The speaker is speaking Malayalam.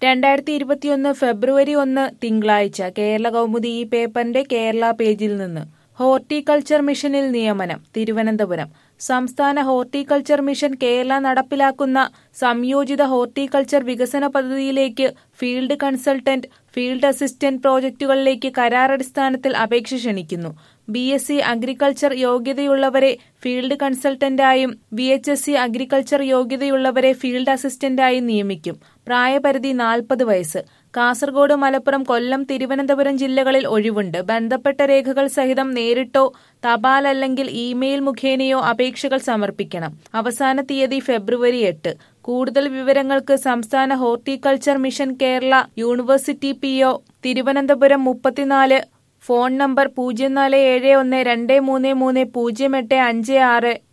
രണ്ടായിരത്തി ഇരുപത്തിയൊന്ന് ഫെബ്രുവരി ഒന്ന് തിങ്കളാഴ്ച കേരള കൗമുദി ഈ പേപ്പറിന്റെ കേരള പേജിൽ നിന്ന് ഹോർട്ടിക്കൾച്ചർ മിഷനിൽ നിയമനം തിരുവനന്തപുരം സംസ്ഥാന ഹോർട്ടിക്കൾച്ചർ മിഷൻ കേരള നടപ്പിലാക്കുന്ന സംയോജിത ഹോർട്ടിക്കൾച്ചർ വികസന പദ്ധതിയിലേക്ക് ഫീൽഡ് കൺസൾട്ടന്റ് ഫീൽഡ് അസിസ്റ്റന്റ് പ്രോജക്ടുകളിലേക്ക് കരാറടിസ്ഥാനത്തിൽ അപേക്ഷ ക്ഷണിക്കുന്നു ബി എസ് സി അഗ്രികൾച്ചർ യോഗ്യതയുള്ളവരെ ഫീൽഡ് കൺസൾട്ടന്റായും B H S C agriculture യോഗ്യതയുള്ളവരെ ഫീൽഡ് അസിസ്റ്റന്റായും നിയമിക്കും പ്രായപരിധി നാൽപ്പത് വയസ്സ് കാസർഗോഡ് മലപ്പുറം കൊല്ലം തിരുവനന്തപുരം ജില്ലകളിൽ ഒഴിവുണ്ട് ബന്ധപ്പെട്ട രേഖകൾ സഹിതം നേരിട്ടോ തപാൽ അല്ലെങ്കിൽ ഇമെയിൽ മുഖേനയോ അപേക്ഷകൾ സമർപ്പിക്കണം അവസാന തീയതി ഫെബ്രുവരി എട്ട് കൂടുതൽ വിവരങ്ങൾക്ക് സംസ്ഥാന horticulture mission Kerala university P O Thiruvananthapuram മുപ്പത്തിനാല് ഫോൺ നമ്പർ പൂജ്യം നാല് ഏഴ് ഒന്ന് രണ്ട് മൂന്ന് മൂന്ന് പൂജ്യം എട്ട് അഞ്ച് ആറ്